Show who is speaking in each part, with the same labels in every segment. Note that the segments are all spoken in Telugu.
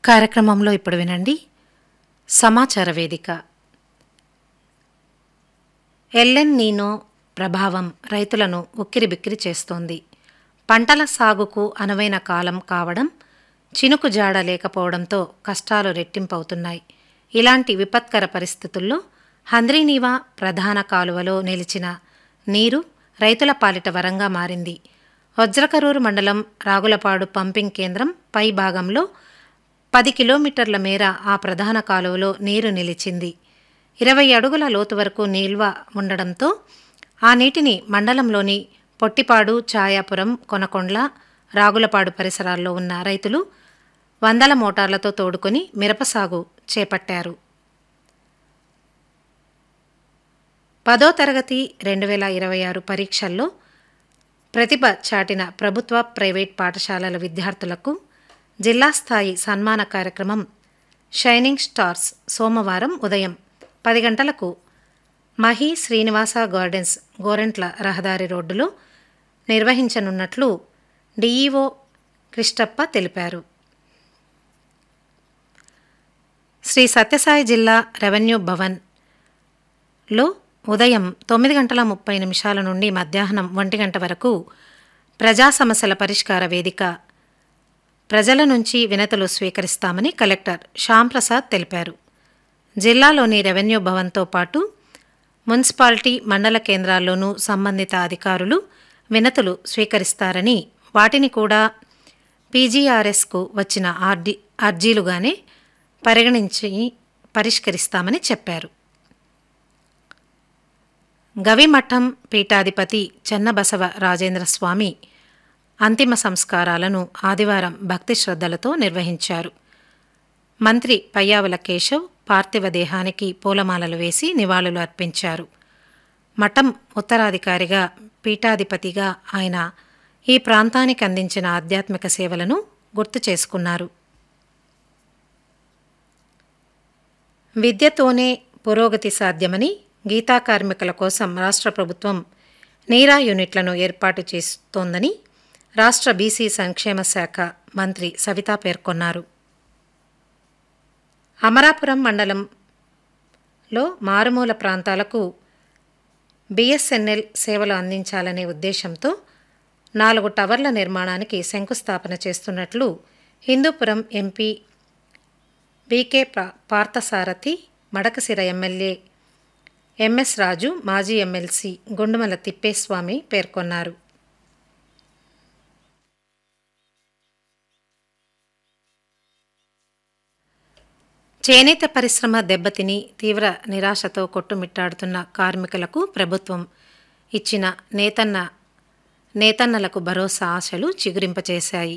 Speaker 1: కార్యక్రమంలో ఇప్పుడు వినండి సమాచార వేదిక ఎల్ఎన్ నీనో ప్రభావం రైతులను ఉక్కిరిబిక్కిరి చేస్తోంది పంటల సాగుకు అనువైన కాలం కావడం చినుకు జాడ లేకపోవడంతో కష్టాలు రెట్టింపవుతున్నాయి ఇలాంటి విపత్కర పరిస్థితుల్లో హంద్రీనీవా ప్రధాన కాలువలో నిలిచిన నీరు రైతుల పాలిట వరంగా మారింది వజ్రకరూరు మండలం రాగులపాడు పంపింగ్ కేంద్రం పై భాగంలో పది కిలోమీటర్ల మేర ఆ ప్రధాన కాలువలో నీరు నిలిచింది ఇరవై అడుగుల లోతు వరకు నిల్వ ఉండడంతో ఆ నీటిని మండలంలోని పొట్టిపాడు ఛాయాపురం కొనకొండ్ల రాగులపాడు పరిసరాల్లో ఉన్న రైతులు వందల మోటార్లతో తోడుకొని మిరప సాగు చేపట్టారు పదో తరగతి రెండు వేల ఇరవై ఆరు పరీక్షల్లో ప్రతిభ చాటిన ప్రభుత్వ ప్రైవేట్ పాఠశాలల విద్యార్థులకు జిల్లా స్థాయి సన్మాన కార్యక్రమం షైనింగ్ స్టార్స్ సోమవారం ఉదయం పది గంటలకు మహి శ్రీనివాస గార్డెన్స్ గోరెంట్ల రహదారి రోడ్డులో నిర్వహించనున్నట్లు డిఈఓ కృష్ణప్ప తెలిపారు శ్రీ సత్యసాయి జిల్లా రెవెన్యూ భవన్లో ఉదయం తొమ్మిది గంటల ముప్పై నిమిషాల నుండి మధ్యాహ్నం ఒంటి గంట వరకు ప్రజా సమస్యల పరిష్కార వేదిక ప్రజల నుంచి వినతులు స్వీకరిస్తామని కలెక్టర్ శ్యాంప్రసాద్ తెలిపారు జిల్లాలోని రెవెన్యూ భవన్తో పాటు మున్సిపాలిటీ మండల కేంద్రాల్లోనూ సంబంధిత అధికారులు వినతులు స్వీకరిస్తారని వాటిని కూడా పీజీఆర్ఎస్కు వచ్చిన ఆర్డి అర్జీలుగానే పరిగణించి పరిష్కరిస్తామని చెప్పారు గవిమఠం పీఠాధిపతి చెన్నబసవ రాజేంద్ర స్వామి అంతిమ సంస్కారాలను ఆదివారం భక్తి శ్రద్ధలతో నిర్వహించారు మంత్రి పయ్యావుల కేశవ్ పార్థివ దేహానికి పూలమాలలు వేసి నివాళులు అర్పించారు మఠం ఉత్తరాధికారిగా పీఠాధిపతిగా ఆయన ఈ ప్రాంతానికి అందించిన ఆధ్యాత్మిక సేవలను గుర్తు చేసుకున్నారు విద్యతోనే పురోగతి సాధ్యమని గీతా కార్మికుల కోసం రాష్ట్ర ప్రభుత్వం నీరా యూనిట్లను ఏర్పాటు చేస్తోందని రాష్ట్ర బీసీ సంక్షేమ శాఖ మంత్రి సవిత పేర్కొన్నారు అమరాపురం మండలంలో మారుమూల ప్రాంతాలకు బిఎస్ఎన్ఎల్ సేవలు అందించాలనే ఉద్దేశంతో నాలుగు టవర్ల నిర్మాణానికి శంకుస్థాపన చేస్తున్నట్లు Hindupuram MP BK Parthasarathy Madakasira MLA MS Raju మాజీ ఎమ్మెల్సీ గుండుమల తిప్పేస్వామి పేర్కొన్నారు చేనేత పరిశ్రమ దెబ్బతిని తీవ్ర నిరాశతో కొట్టుమిట్టాడుతున్న కార్మికులకు ప్రభుత్వం ఇచ్చిన నేతన్న నేతన్నలకు భరోసా ఆశలు చిగురింపచేశాయి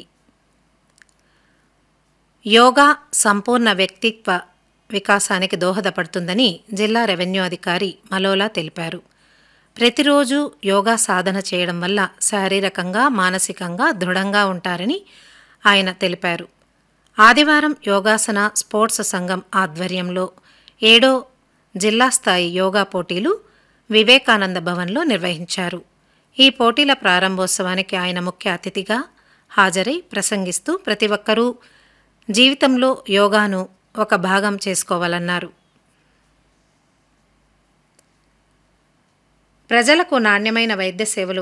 Speaker 1: యోగా సంపూర్ణ వ్యక్తిత్వ వికాసానికి దోహదపడుతుందని జిల్లా రెవెన్యూ అధికారి మలోలా తెలిపారు ప్రతిరోజు యోగా సాధన చేయడం వల్ల శారీరకంగా మానసికంగా దృఢంగా ఉంటారని ఆయన తెలిపారు ఆదివారం యోగాసన స్పోర్ట్స్ సంఘం ఆధ్వర్యంలో ఏడో జిల్లా స్థాయి యోగా పోటీలు వివేకానంద భవన్లో నిర్వహించారు ఈ పోటీల ప్రారంభోత్సవానికి ఆయన ముఖ్య అతిథిగా హాజరై ప్రసంగిస్తూ ప్రతి ఒక్కరూ జీవితంలో యోగాను ఒక భాగం చేసుకోవాలన్నారు ప్రజలకు నాణ్యమైన వైద్య సేవలు